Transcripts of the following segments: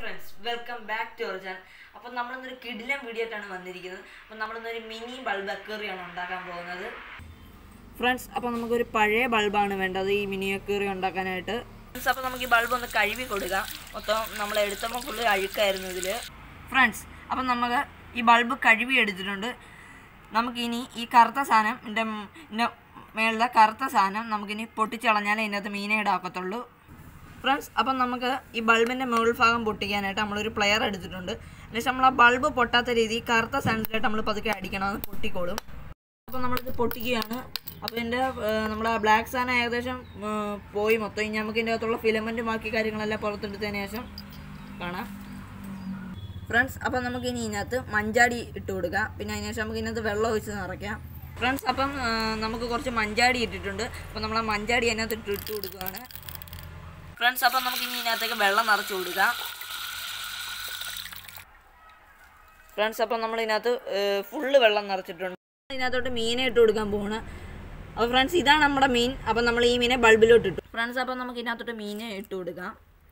friends welcome back to our channel അപ്പോൾ നമ്മളിന്നൊരു കിടിലം വീഡിയോ ആയിട്ടാണ് വന്നിരിക്കുന്നത് അപ്പോൾ നമ്മളിന്നൊരു മിനി ബൾബ് അക്വേറിയാണ് ഉണ്ടാക്കാൻ പോകുന്നത് ഫ്രണ്ട്സ് അപ്പോൾ നമുക്കൊരു പഴയ ബൾബാണ് വേണ്ടത് ഈ മിനി അക്വേറിയം ഉണ്ടാക്കാനായിട്ട് ഫ്രണ്ട്സ് അപ്പോൾ നമുക്ക് ഈ ബൾബ് ഒന്ന് കഴുകി കൊടുക്കാം മൊത്തം നമ്മൾ എടുത്തപ്പോൾ ഫുള്ള് അഴുക്കായിരുന്നു ഇതിൽ ഫ്രണ്ട്സ് അപ്പം നമുക്ക് ഈ ബൾബ് കഴുകി എടുത്തിട്ടുണ്ട് നമുക്കിനി ഈ കറുത്ത സാധനം ഇതിൻ്റെ ഇതിൻ്റെ മേളിലെ കറുത്ത സാധനം നമുക്കിനി പൊട്ടിച്ചളഞ്ഞാലേ ഇതിനകത്ത് മീനെ ഇടാക്കത്തുള്ളൂ ഫ്രണ്ട്സ് അപ്പം നമുക്ക് ഈ ബൾബിൻ്റെ മുകൾ ഭാഗം പൊട്ടിക്കാനായിട്ട് നമ്മളൊരു പ്ലെയർ എടുത്തിട്ടുണ്ട് എന്നിട്ട് നമ്മൾ ആ ബൾബ് പൊട്ടാത്ത രീതി കറുത്ത സാധനത്തിലായിട്ട് നമ്മൾ പതുക്കെ അടിക്കണം അത് പൊട്ടിക്കോളും അപ്പോൾ നമ്മളിത് പൊട്ടിക്കുകയാണ് അപ്പോൾ ഇതിൻ്റെ നമ്മുടെ ബ്ലാക്ക് സാധനം ഏകദേശം ആ, പോയി മൊത്തം ഇനി നമുക്ക് ഇതിൻ്റെ അകത്തുള്ള ഫിലമെൻറ്റ് ബാക്കി കാര്യങ്ങളെല്ലാം പുറത്തെടുത്തതിന് ശേഷം കാണാം ഫ്രണ്ട്സ് അപ്പം നമുക്ക് ഇനി ഇതിനകത്ത് മഞ്ചാടി ഇട്ട് കൊടുക്കാം പിന്നെ അതിന് ശേഷം നമുക്ക് ഇതിനകത്ത് വെള്ളം ഒഴിച്ച് നിറയ്ക്കാം ഫ്രണ്ട്സ് അപ്പം ആ, നമുക്ക് കുറച്ച് മഞ്ചാടി ഇട്ടിട്ടുണ്ട് അപ്പോൾ നമ്മൾ ആ മഞ്ചാടി അതിനകത്ത് ഇട്ട് ഇട്ട് കൊടുക്കുകയാണ് ഫ്രണ്ട്സ് അപ്പം നമുക്ക് ഇനി ഇതിനകത്തേക്ക് വെള്ളം നിറച്ച് കൊടുക്കാം ഫ്രണ്ട്സ് അപ്പം നമ്മൾ ഇതിനകത്ത് ഫുള്ള് വെള്ളം നിറച്ചിട്ടുണ്ട് ഇതിനകത്തോട്ട് മീനെ ഇട്ട് കൊടുക്കാൻ പോവാണ് അപ്പോൾ ഫ്രണ്ട്സ് ഇതാണ് നമ്മുടെ മീൻ അപ്പം നമ്മൾ ഈ മീനെ ബൾബിലോട്ട് ഇട്ടു ഫ്രണ്ട്സ് അപ്പം നമുക്ക് ഇതിനകത്തോട്ട് മീനെ ഇട്ട് കൊടുക്കാം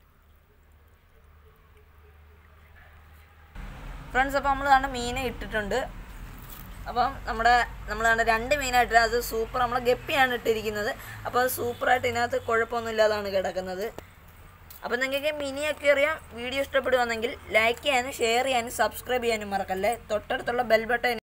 ഫ്രണ്ട്സ് അപ്പോൾ നമ്മൾ കണ്ട മീനെ ഇട്ടിട്ടുണ്ട് അപ്പം നമ്മുടെ നമ്മൾ കണ്ട രണ്ട് മീനായിട്ട് അത് സൂപ്പർ നമ്മൾ ഗപ്പിയാണ് ഇട്ടിരിക്കുന്നത് അപ്പോൾ അത് സൂപ്പറായിട്ട് ഇതിനകത്ത് കുഴപ്പമൊന്നുമില്ലാതാണ് കിടക്കുന്നത് അപ്പം നിങ്ങൾക്ക് മിനി അക്വേറിയം വീഡിയോ ഇഷ്ടപ്പെടുവാണെങ്കിൽ ലൈക്ക് ചെയ്യാനും ഷെയർ ചെയ്യാനും സബ്സ്ക്രൈബ് ചെയ്യാനും മറക്കല്ലേ തൊട്ടടുത്തുള്ള ബെൽ ബട്ടൺ